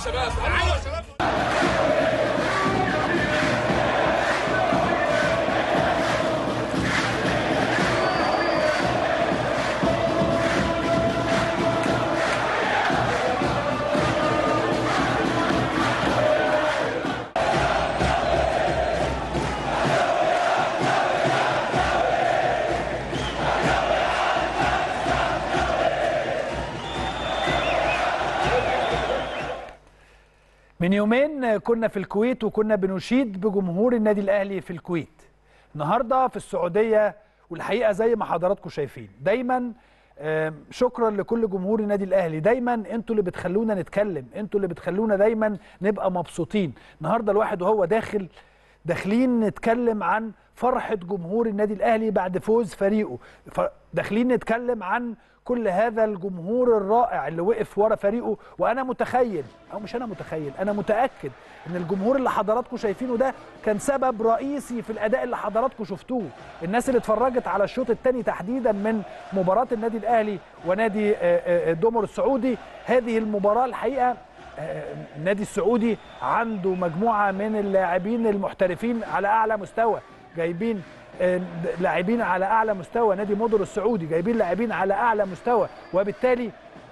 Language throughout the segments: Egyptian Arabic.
شباب تعالوا يا شباب من يومين كنا في الكويت وكنا بنشيد بجمهور النادي الاهلي في الكويت النهارده في السعوديه والحقيقه زي ما حضراتكم شايفين دايما آم، شكرا لكل جمهور النادي الاهلي دايما انتوا اللي بتخلونا نتكلم انتوا اللي بتخلونا دايما نبقى مبسوطين النهارده الواحد وهو داخل داخلين نتكلم عن فرحة جمهور النادي الأهلي بعد فوز فريقه ف- داخلين نتكلم عن كل هذا الجمهور الرائع اللي وقف ورا فريقه وأنا متخيل أو مش أنا متخيل أنا متأكد إن الجمهور اللي حضراتكم شايفينه ده كان سبب رئيسي في الأداء اللي حضراتكم شفتوه الناس اللي اتفرجت على الشوط الثاني تحديدا من مباراة النادي الأهلي ونادي آه، آه، الدمر السعودي هذه المباراة الحقيقة آه، النادي السعودي عنده مجموعه من اللاعبين المحترفين على اعلى مستوى جايبين آه، لاعبين على اعلى مستوى نادي مودر السعودي جايبين لاعبين على اعلى مستوى وبالتالي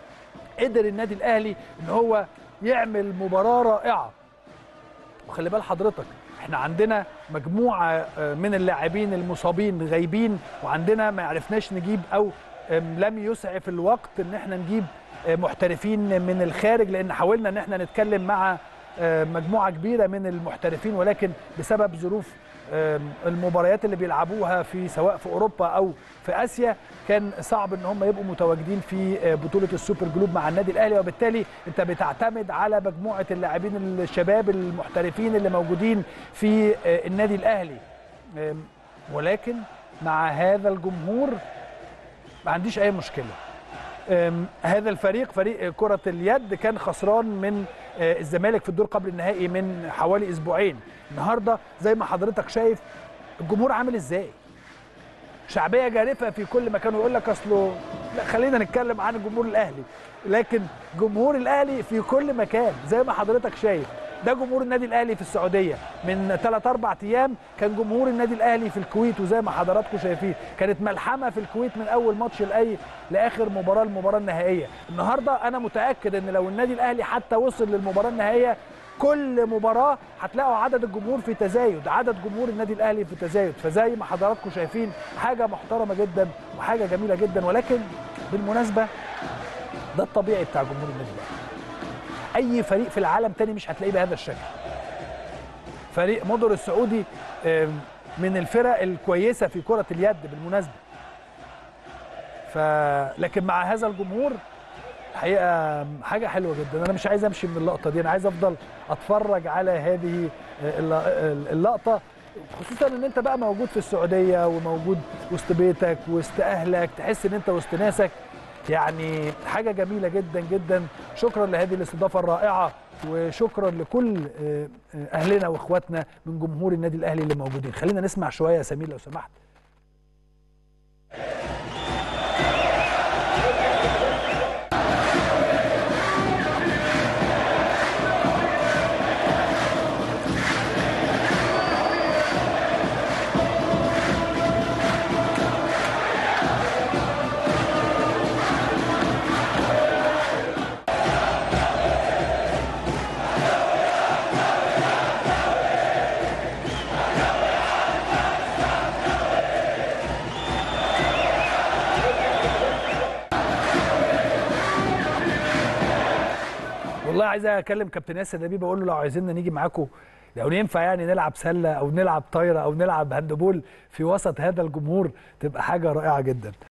قدر النادي الاهلي ان هو يعمل مباراه رائعه وخلي بال حضرتك احنا عندنا مجموعه آه، من اللاعبين المصابين غايبين وعندنا ما عرفناش نجيب او آم، لم يسعف الوقت ان احنا نجيب آه، محترفين من الخارج لان حاولنا ان احنا نتكلم مع آه، مجموعه كبيره من المحترفين ولكن بسبب ظروف آم، المباريات اللي بيلعبوها في سواء في اوروبا او في اسيا كان صعب ان هم يبقوا متواجدين في آه، بطوله السوبر جلوب مع النادي الاهلي وبالتالي انت بتعتمد على مجموعه اللاعبين الشباب المحترفين اللي موجودين في آه، النادي الاهلي آم، ولكن مع هذا الجمهور ما عنديش اي مشكله أم، هذا الفريق فريق كرة اليد كان خسران من آه، الزمالك في الدور قبل النهائي من حوالي اسبوعين النهارده زي ما حضرتك شايف الجمهور عامل ازاي شعبيه جارفه في كل مكان ويقول لك اصله لا خلينا نتكلم عن الجمهور الاهلي لكن جمهور الاهلي في كل مكان زي ما حضرتك شايف ده جمهور النادي الاهلي في السعوديه من 3 4 ايام كان جمهور النادي الاهلي في الكويت وزي ما حضراتكم شايفين كانت ملحمه في الكويت من اول ماتش لاي لاخر مباراه المباراه النهائيه النهارده انا متاكد ان لو النادي الاهلي حتى وصل للمباراه النهائيه كل مباراه هتلاقوا عدد الجمهور في تزايد عدد جمهور النادي الاهلي في تزايد فزي ما حضراتكم شايفين حاجه محترمه جدا وحاجه جميله جدا ولكن بالمناسبه ده الطبيعي بتاع جمهور النادي الاهلي اي فريق في العالم تاني مش هتلاقيه بهذا الشكل فريق مودر السعودي آم، من الفرق الكويسه في كره اليد بالمناسبه ف لكن مع هذا الجمهور الحقيقه حاجه حلوه جدا انا مش عايز امشي من اللقطه دي انا عايز افضل اتفرج على هذه الل- اللقطه خصوصا ان انت بقى موجود في السعوديه وموجود وسط بيتك وسط اهلك تحس ان انت وسط ناسك يعني حاجه جميله جدا جدا شكرا لهذه الاستضافه الرائعه وشكرا لكل آه، آه، اهلنا واخواتنا من جمهور النادي الاهلي اللي موجودين خلينا نسمع شويه يا سمير لو سمحت والله عايز اكلم كابتن ياسر نبيل بقول له لو عايزيننا نيجي معاكم لو ينفع يعني نلعب سله او نلعب طايره او نلعب هاندبول في وسط هذا الجمهور تبقى حاجه رائعه جدا